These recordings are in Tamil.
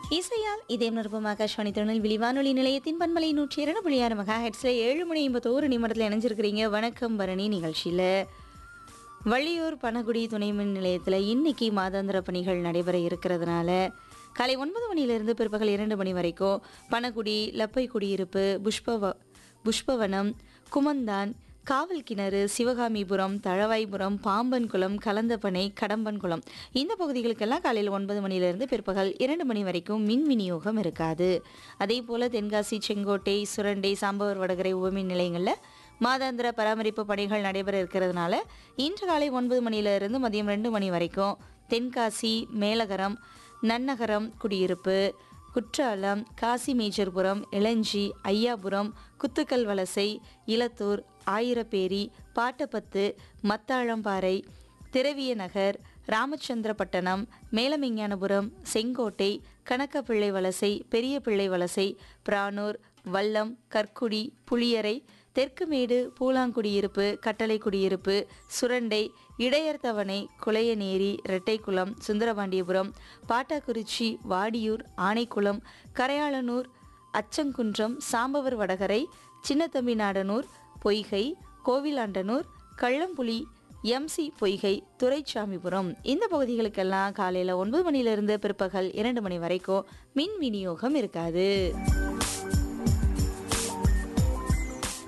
இசையால் இதயம் நிருபம் ஆகாஷ்வாணி திருநெல்வேலி வானொலி நிலையத்தின் பண்பலை நூற்றி இரண்டு புள்ளி ஆறு மெகா ஹெட்ஸில் ஏழு மணி எண்பத்தோரு நிமிடத்தில் இணைஞ்சிருக்கிறீங்க வணக்கம் பரணி நிகழ்ச்சியில் வள்ளியூர் பனகுடி துணை மின் நிலையத்தில் இன்னைக்கு மாதாந்திர பணிகள் நடைபெற இருக்கிறதுனால காலை ஒன்பது மணியிலிருந்து பிற்பகல் இரண்டு மணி வரைக்கும் பனகுடி லப்பை குடியிருப்பு புஷ்பவ புஷ்பவனம் குமந்தான் காவல் கிணறு சிவகாமிபுரம் தழவாய்புரம் பாம்பன்குளம் கலந்தப்பனை கடம்பன்குளம் இந்த பகுதிகளுக்கெல்லாம் காலையில் ஒன்பது மணியிலிருந்து பிற்பகல் இரண்டு மணி வரைக்கும் மின் விநியோகம் இருக்காது அதே போல் தென்காசி செங்கோட்டை சுரண்டை சாம்பவர் வடகரை உபமின் நிலையங்களில் மாதாந்திர பராமரிப்பு பணிகள் நடைபெற இருக்கிறதுனால இன்று காலை ஒன்பது மணியிலிருந்து மதியம் ரெண்டு மணி வரைக்கும் தென்காசி மேலகரம் நன்னகரம் குடியிருப்பு குற்றாலம் காசி மேஜர்புரம் இளஞ்சி ஐயாபுரம் குத்துக்கல் வலசை இலத்தூர் ஆயிரப்பேரி பாட்டப்பத்து மத்தாழம்பாறை திரவிய நகர் ராமச்சந்திரப்பட்டணம் மேலமெஞ்ஞானபுரம் செங்கோட்டை கணக்கப்பிள்ளை வலசை பெரிய பிள்ளை வலசை பிரானூர் வல்லம் கற்குடி புளியரை தெற்குமேடு பூலாங்குடியிருப்பு கட்டளை குடியிருப்பு சுரண்டை இடையர்தவணை குளையநேரி இரட்டைக்குளம் சுந்தரபாண்டியபுரம் பாட்டாக்குறிச்சி வாடியூர் ஆனைக்குளம் கரையாளனூர் அச்சங்குன்றம் சாம்பவர் வடகரை சின்னத்தம்பி நாடனூர் பொய்கை கோவிலாண்டனூர் கள்ளம்புலி எம்சி பொய்கை துரைச்சாமிபுரம் இந்த பகுதிகளுக்கெல்லாம் காலையில் ஒன்பது மணியிலிருந்து பிற்பகல் இரண்டு மணி வரைக்கும் மின் விநியோகம் இருக்காது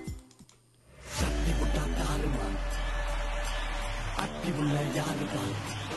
அட்டி உள்ள யாருதான்